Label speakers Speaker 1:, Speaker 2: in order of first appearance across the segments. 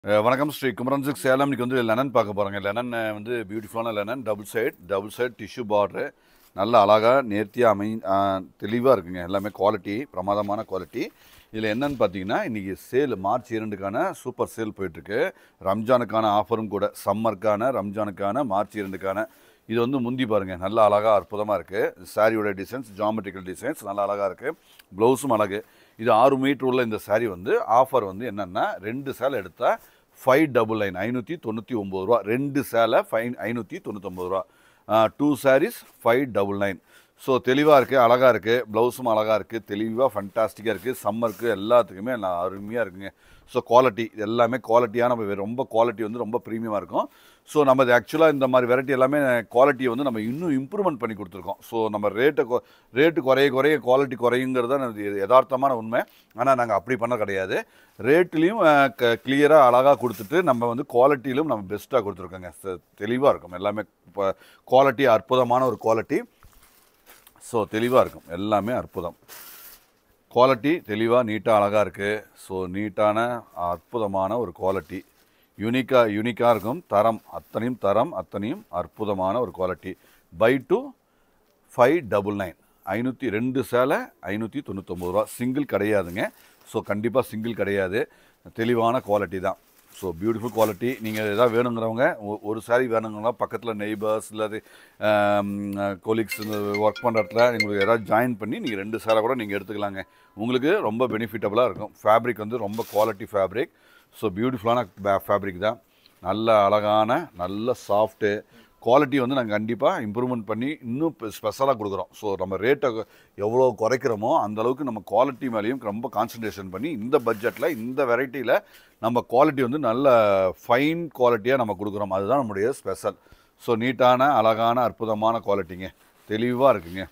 Speaker 1: அஹ் வணக்கம் ஸ்ரீ குமரன்சிக் சேலம் இன்னைக்கு வந்து லெனன் பார்க்க போகிறாங்க லெனன் அஹ், வந்து பியூட்டிஃபுல்லான linen double side double side tissue border நல்ல அழகாக நேர்த்தியாக அமை தெளிவாக இருக்குங்க எல்லாமே குவாலிட்டி பிரமாதமான குவாலிட்டி இதில் என்னன்னு பார்த்தீங்கன்னா இன்றைக்கி சேல் மார்ச் இரண்டுக்கான சூப்பர் சேல் போயிட்டுருக்கு ரம்ஜானுக்கான ஆஃபரும் கூட சம்மருக்கான ரம்ஜானுக்கான மார்ச் இரண்டுக்கான இது வந்து முந்தி பாருங்கள் நல்ல அழகாக அற்புதமாக இருக்குது சாரியோட டிசைன்ஸ் ஜாமெட்ரிக்கல் டிசைன்ஸ் நல்ல அழகாக இருக்குது ப்ளவுஸும் அழகு இது ஆறு மீட்டர் உள்ள இந்த saree வந்து ஆஃபர் வந்து என்னென்னா ரெண்டு சேலை எடுத்தால் ஃபைவ் டபுள் நைன் ஐநூற்றி தொண்ணூற்றி ஒம்பது ரூபா ரெண்டு சேலை ஃபைன் ஐநூற்றி தொண்ணூத்தொம்பது ரூபா two saris five double nine so தெளிவாக இருக்குது அழகாக இருக்குது ப்ளவுஸும் அழகாக இருக்குது தெளிவாக ஃபண்டாஸ்டிக்காக இருக்குது சம்மருக்கு எல்லாத்துக்குமே நல்லா அருமையாக இருக்குங்க ஸோ குவாலிட்டி இது எல்லாமே குவாலிட்டியான நம்ம ரொம்ப குவாலிட்டி வந்து ரொம்ப ப்ரீமியமாக இருக்கும் ஸோ நம்ம ஆக்சுவலாக இந்த மாதிரி வெரைட்டி எல்லாமே குவாலிட்டியை வந்து நம்ம இன்னும் இம்ப்ரூவ்மெண்ட் பண்ணி கொடுத்துருக்கோம் ஸோ நம்ம ரேட்டை ரேட்டு குறைய குறைய குவாலிட்டி குறையுங்கிறது தான் இது யதார்த்தமான உண்மை ஆனால் நாங்கள் அப்படி பண்ண கிடையாது ரேட்லேயும் கிளியராக அழகாக கொடுத்துட்டு நம்ம வந்து குவாலிட்டியிலும் நம்ம பெஸ்ட்டாக கொடுத்துருக்கோங்க தெளிவாக இருக்கும் எல்லாமே இப்போ குவாலிட்டி அற்புதமான ஒரு குவாலிட்டி ஸோ தெளிவாக இருக்கும் எல்லாமே அற்புதம் குவாலிட்டி தெளிவாக நீட்டாக அழகாக இருக்குது ஸோ நீட்டான அற்புதமான ஒரு குவாலிட்டி யூனிக்காக யூனிக்காக இருக்கும் தரம் அத்தனையும் தரம் அத்தனையும் அற்புதமான ஒரு குவாலிட்டி பை டூ ஃபைவ் டபுள் நைன் ஐநூற்றி ரெண்டு சேலை ஐநூற்றி தொண்ணூத்தொம்பது ரூபா சிங்கிள் கிடையாதுங்க ஸோ கண்டிப்பாக சிங்கிள் கிடையாது தெளிவான குவாலிட்டி தான் ஸோ பியூட்டிஃபுல் குவாலிட்டி நீங்கள் எதாவது வேணுங்கிறவங்க ஒ- ஒரு saree வேணுங்கிறவங்க பக்கத்தில் நெய்பர்ஸ் இல்லாது கொலீக்ஸ் ஒர்க் பண்ணுற இடத்துல உங்களுக்கு ஏதாவது ஜாயின் பண்ணி நீங்கள் ரெண்டு சேலை கூட நீங்கள் எடுத்துக்கலாங்க உங்களுக்கு ரொம்ப பெனிஃபிட்டபுளாக இருக்கும் ஃபேப்ரிக் வந்து ரொம்ப குவாலிட்டி ஃபேப்ரிக் ஸோ பியூட்டிஃபுல்லான ஃபேப்ரிக் தான் நல்ல அழகான நல்ல சாஃப்ட்டு குவாலிட்டி வந்து நாங்கள் கண்டிப்பாக இம்ப்ரூவ்மெண்ட் பண்ணி இன்னும் ஸ்பெஷலாக கொடுக்குறோம் ஸோ நம்ம ரேட்டை எவ்வளோ குறைக்கிறோமோ அந்த அளவுக்கு நம்ம குவாலிட்டி மேலேயும் ரொம்ப கான்சன்ட்ரேஷன் பண்ணி இந்த பட்ஜெட்டில் இந்த வெரைட்டியில் நம்ம குவாலிட்டி வந்து நல்ல ஃபைன் குவாலிட்டியாக நம்ம கொடுக்குறோம் அதுதான் நம்முடைய ஸ்பெஷல் ஸோ நீட்டான அழகான அற்புதமான குவாலிட்டிங்க தெளிவாக இருக்குங்க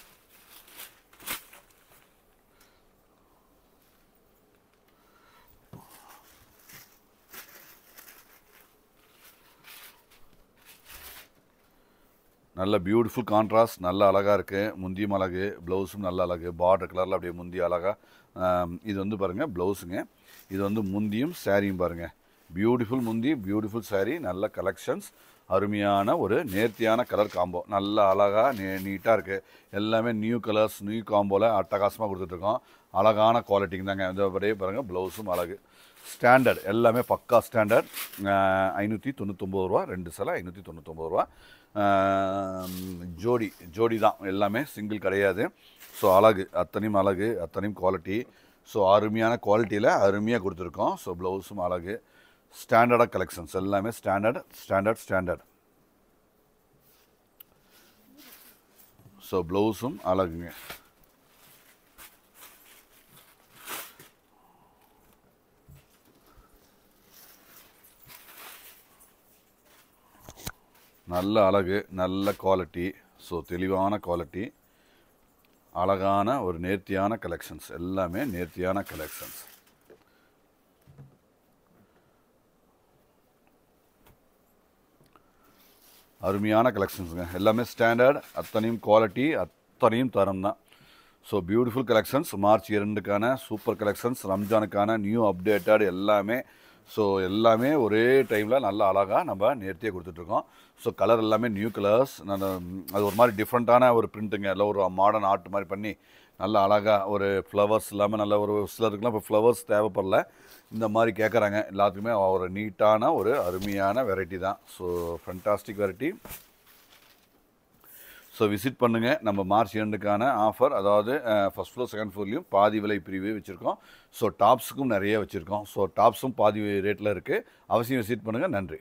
Speaker 1: நல்ல பியூட்டிஃபுல் கான்ட்ராஸ்ட் நல்ல அழகாக இருக்குது முந்தியும் அழகு ப்ளவுஸும் நல்ல அழகு பார்டர் கலரில் அப்படியே முந்தி அழகாக இது வந்து பாருங்கள் ப்ளவுஸுங்க இது வந்து முந்தியும் சாரியும் பாருங்கள் பியூட்டிஃபுல் முந்தி பியூட்டிஃபுல் saree நல்ல கலெக்ஷன்ஸ் அருமையான ஒரு நேர்த்தியான கலர் காம்போ நல்ல அழகாக நே நீட்டாக இருக்குது எல்லாமே நியூ கலர்ஸ் நியூ காம்போவில் அட்டகாசமாக கொடுத்துட்ருக்கோம் அழகான குவாலிட்டிங்க தாங்க இந்த அப்படியே பாருங்கள் ப்ளவுஸும் அழகு ஸ்டாண்டர்ட் எல்லாமே பக்கா ஸ்டாண்டர்ட் ஐநூற்றி தொண்ணூத்தொம்பது ரூபா ரெண்டு சிலை ஐநூற்றி தொண்ணூத்தொம்பது ரூபா ஆஹ், ஜோடி ஜோடி தான் எல்லாமே சிங்கிள் கிடையாது ஸோ அழகு அத்தனையும் அழகு அத்தனையும் குவாலிட்டி ஸோ அருமையான குவாலிட்டியில் அருமையாக கொடுத்துருக்கோம் ஸோ ப்ளவுஸும் அழகு ஸ்டாண்டர்டாக கலெக்ஷன்ஸ் எல்லாமே ஸ்டாண்டர்ட் ஸ்டாண்டர்ட் ஸ்டாண்டர்ட் ஸோ ப்ளவுஸும் அழகுங்க நல்ல அழகு நல்ல குவாலிட்டி ஸோ தெளிவான குவாலிட்டி அழகான ஒரு நேர்த்தியான கலெக்ஷன்ஸ் எல்லாமே நேர்த்தியான கலெக்ஷன்ஸ் அருமையான கலெக்ஷன்ஸுங்க எல்லாமே ஸ்டாண்டர்ட் அத்தனையும் குவாலிட்டி அத்தனையும் தரம் தான் ஸோ பியூட்டிஃபுல் கலெக்ஷன்ஸ் மார்ச் இரண்டுக்கான சூப்பர் கலெக்ஷன்ஸ் ரம்ஜானுக்கான நியூ அப்டேட்டட் எல்லாமே ஸோ எல்லாமே ஒரே டைமில் நல்ல அழகாக நம்ம நேர்த்தியாக கொடுத்துட்ருக்கோம் ஸோ கலர் எல்லாமே நியூ கலர்ஸ் நான் அது ஒரு மாதிரி டிஃப்ரெண்ட்டான ஒரு பிரிண்ட்டுங்க எல்லாம் ஒரு மாடர்ன் ஆர்ட் மாதிரி பண்ணி நல்ல அழகாக ஒரு ஃப்ளவர்ஸ் இல்லாமல் நல்ல ஒரு சிலருக்குலாம் இப்போ ஃப்ளவர்ஸ் தேவைப்படல இந்த மாதிரி கேட்குறாங்க எல்லாத்துக்குமே ஒரு நீட்டான ஒரு அருமையான வெரைட்டி தான் so fantastic variety so visit பண்ணுங்கள் நம்ம மார்ச் இரண்டுக்கான ஆஃபர் அதாவது ஃபஸ்ட் ஃப்ளோர் செகண்ட் ஃப்ளோர்லையும் பாதி விலை பிரிவு வச்சுருக்கோம் ஸோ டாப்ஸுக்கும் நிறைய வச்சுருக்கோம் ஸோ டாப்ஸும் பாதி ரேட்டில் இருக்குது அவசியம் விசிட் பண்ணுங்கள் நன்றி